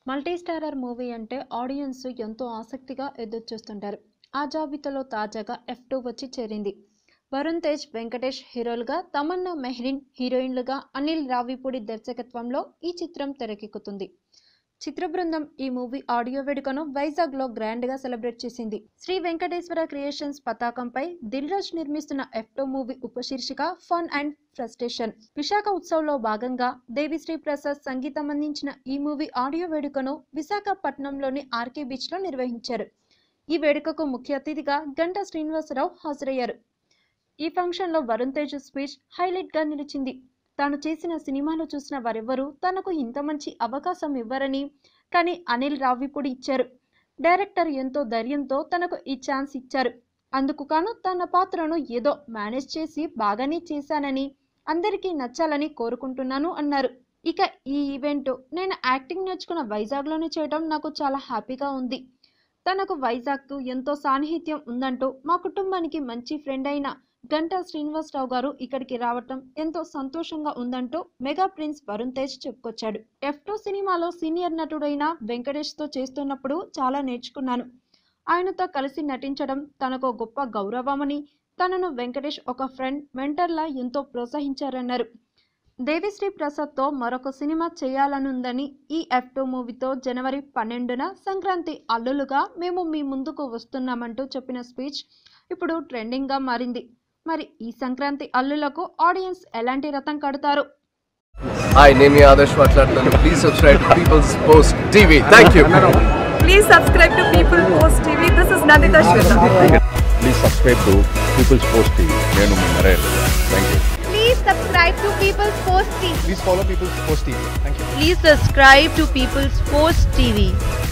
Multi starrer movie అంటే audience ఎంతో ఆసక్తిగా ఎదురుచూస్తుంటారు ఆ జాబితాలో తాజాగా ఎఫ్ టూ వచ్చి చేరింది వరుణ్ తేజ్ వెంకటేష్ హీరోలుగా తమన్నా మెహ్రీన్ హీరోయిన్లుగా అనిల్ రావిపూడి దర్శకత్వంలో ఈ చిత్రం తెరకెక్కుతుంది చిత్ర బృందం ఈ మూవీ ఆడియో వేడుకను వైజాగ్లో గ్రాండ్గా సెలబ్రేట్ చేసింది శ్రీ వెంకటేశ్వర క్రియేషన్స్ పతాకంపై దిల్ రాజ్ నిర్మిస్తున్న ఎఫ్ టూ మూవీ ఉపశీర్షిక ఫన్ అండ్ ఫ్రస్ట్రేషన్ విశాఖ ఉత్సవ్లో భాగంగా దేవిశ్రీ ప్రసాద్ సంగీతం అందించిన ఈ మూవీ ఆడియో వేడుకను విశాఖపట్నంలోని ఆర్కే బీచ్లో నిర్వహించారు ఈ వేడుకకు ముఖ్య అతిథిగా గంటా శ్రీనివాసరావు హాజరయ్యారు ఈ ఫంక్షన్లో వరుణ్ తేజ్ స్పీచ్ హైలైట్గా నిలిచింది తాను చేసిన సినిమాలు చూసిన వారెవ్వరూ తనకు ఇంత మంచి అవకాశం ఇవ్వరని కానీ అనిల్ రావిపూడి ఇచ్చారు డైరెక్టర్ ఎంతో ధైర్యంతో తనకు ఈ ఛాన్స్ ఇచ్చారు అందుకు కాను తన పాత్రను ఏదో మేనేజ్ చేసి బాగానే చేశానని అందరికీ నచ్చాలని కోరుకుంటున్నాను అన్నారు ఇక ఈ ఈవెంట్ నేను యాక్టింగ్ నేర్చుకున్న వైజాగ్లోనే చేయడం నాకు చాలా హ్యాపీగా ఉంది తనకు వైజాగ్కు ఎంతో సాన్నిహిత్యం ఉందంటూ మా కుటుంబానికి మంచి ఫ్రెండ్ అయిన గంటా శ్రీనివాసరావు గారు ఇక్కడికి రావటం ఎంతో సంతోషంగా ఉందంటూ మెగా ప్రిన్స్ వరుణ్ తేజ్ చెప్పుకొచ్చాడు ఎఫ్ టూ సినిమాలో సీనియర్ నటుడైన వెంకటేష్తో చేస్తున్నప్పుడు చాలా నేర్చుకున్నాను ఆయనతో కలిసి నటించడం తనకు గొప్ప గౌరవమని తనను వెంకటేష్ ఒక ఫ్రెండ్ మెంటర్లా ఎంతో ప్రోత్సహించారన్నారు దేవిశ్రీ ప్రసాద్తో మరొక సినిమా చేయాలనుందని ఈ ఎఫ్ టూ మూవీతో జనవరి పన్నెండున సంక్రాంతి అల్లులుగా మేము మీ ముందుకు వస్తున్నామంటూ చెప్పిన స్పీచ్ ఇప్పుడు ట్రెండింగ్గా మారింది మరి ఈ సంక్రాంతి అల్లులకు ఆడియన్స్ ఎలాంటి రథం కడతారు హాయ్ నేను మీ ఆదర్శ్ మాట్లాడుతున్నాను please subscribe peoples post TV thank you Please subscribe to People Post TV. This is Nandita Shweta. Please subscribe to peoples post TV నేను మీ Naren thank you Please subscribe to People's Post TV. Please follow People's Post TV. Thank you. Please subscribe to People's Post TV.